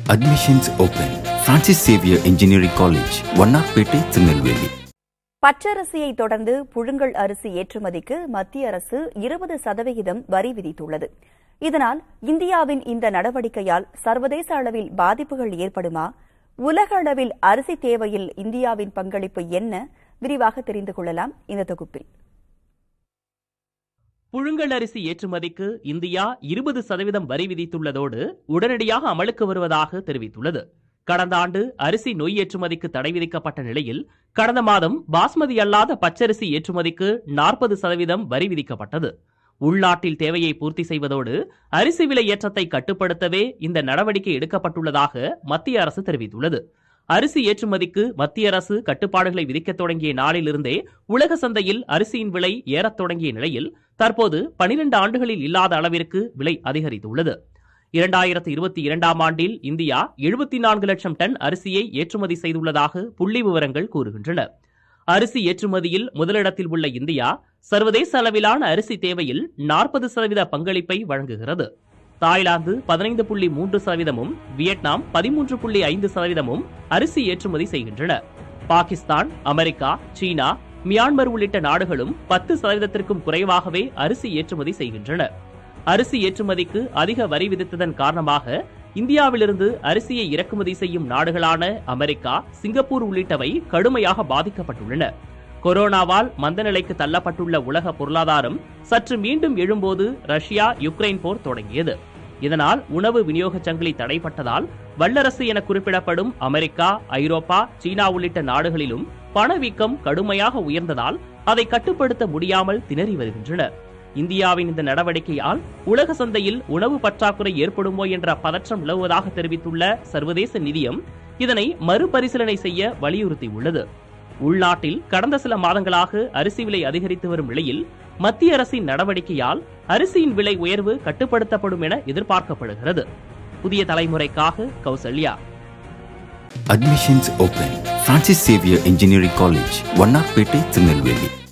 Admissions open. Francis Xavier Engineering College, Vannarpettai Tirunelveli பச்சரிசியை தொடர்ந்து புழுங்கல் அரிசி ஏற்றுமதிக்கு மத்திய அரசு இருபது சதவிகிதம் வரி விதித்துள்ளது இதனால் இந்தியாவின் இந்த நடவடிக்கையால் சர்வதேச அளவில் பாதிப்புகள் ஏற்படுமா உலக அளவில் அரிசி தேவையில் இந்தியாவின் பங்களிப்பு என்ன விரிவாக தெரிந்து கொள்ளலாம் இந்த தொகுப்பில் புழுங்கல் அரிசி ஏற்றுமதிக்கு இந்தியா இருபது சதவீதம் வரி விதித்துள்ளதோடு உடனடியாக அமலுக்கு வருவதாக தெரிவித்துள்ளது கடந்த ஆண்டு அரிசி நொய் ஏற்றுமதிக்கு தடை விதிக்கப்பட்ட நிலையில் கடந்த மாதம் பாஸ்மதி அல்லாத பச்சரிசி ஏற்றுமதிக்கு நாற்பது சதவீதம் வரி விதிக்கப்பட்டது உள்நாட்டில் தேவையை பூர்த்தி செய்வதோடு அரிசி விலை ஏற்றத்தை கட்டுப்படுத்தவே இந்த நடவடிக்கை எடுக்கப்பட்டுள்ளதாக மத்திய அரசு தெரிவித்துள்ளது அரிசி ஏற்றுமதிக்கு மத்திய அரசு கட்டுப்பாடுகளை விதிக்கத் தொடங்கிய நாளிலிருந்தே உலக சந்தையில் அரிசியின் விலை ஏறத் தொடங்கிய நிலையில் தற்போது பனிரெண்டு ஆண்டுகளில் இல்லாத அளவிற்கு விலை அதிகரித்துள்ளது இரண்டாயிரத்தி இருபத்தி இரண்டாம் ஆண்டில் இந்தியா எழுபத்தி நான்கு லட்சம் டன் அரிசியை ஏற்றுமதி செய்துள்ளதாக புள்ளி விவரங்கள் கூறுகின்றன அரிசி ஏற்றுமதியில் முதலிடத்தில் உள்ள இந்தியா சர்வதேச அளவிலான அரிசி தேவையில் நாற்பது சதவீத பங்களிப்பை வழங்குகிறது தாய்லாந்து பதினைந்து புள்ளி மூன்று சதவீதமும் வியட்நாம் பதிமூன்று புள்ளி ஐந்து சதவீதமும் அரிசி ஏற்றுமதி செய்கின்றன பாகிஸ்தான் அமெரிக்கா சீனா மியான்மர் உள்ளிட்ட நாடுகளும் பத்து சதவீதத்திற்கும் குறைவாகவே அரிசி ஏற்றுமதி செய்கின்றன அரிசி ஏற்றுமதிக்கு அதிக வரி விதித்ததன் காரணமாக இந்தியாவிலிருந்து அரிசியை இறக்குமதி செய்யும் நாடுகளான அமெரிக்கா சிங்கப்பூர் உள்ளிட்டவை கடுமையாக பாதிக்கப்பட்டுள்ளன கொரோனாவால் மந்தநிலைக்கு தள்ளப்பட்டுள்ள உலக பொருளாதாரம் சற்று மீண்டும் எழும்போது ரஷ்யா யுக்ரைன் போர் தொடங்கியது இதனால் உணவு விநியோக சங்கிலி தடைப்பட்டதால் வல்லரசு என குறிப்பிடப்படும் அமெரிக்கா ஐரோப்பா சீனா உள்ளிட்ட நாடுகளிலும் பணவீக்கம் கடுமையாக உயர்ந்ததால் அதை கட்டுப்படுத்த முடியாமல் திணறி வருகின்றனர் இந்தியாவின் இந்த நடவடிக்கையால் உலக சந்தையில் உணவு பற்றாக்குறை ஏற்படுமோ என்ற பதற்றம் நிலவுவதாக தெரிவித்துள்ள சர்வதேச நிதியம் இதனை மறுபரிசீலனை செய்ய வலியுறுத்தியுள்ளது உள்நாட்டில் கடந்த சில மாதங்களாக அரிசி விலை அதிகரித்து வரும் நிலையில் மத்திய அரசின் நடவடிக்கையால் அரிசியின் விலை உயர்வு கட்டுப்படுத்தப்படும் என எதிர்பார்க்கப்படுகிறது புதிய தலைமுறைக்காக Kausalya Admissions open. Francis Xavier Engineering College, Vannarpettai Tirunelveli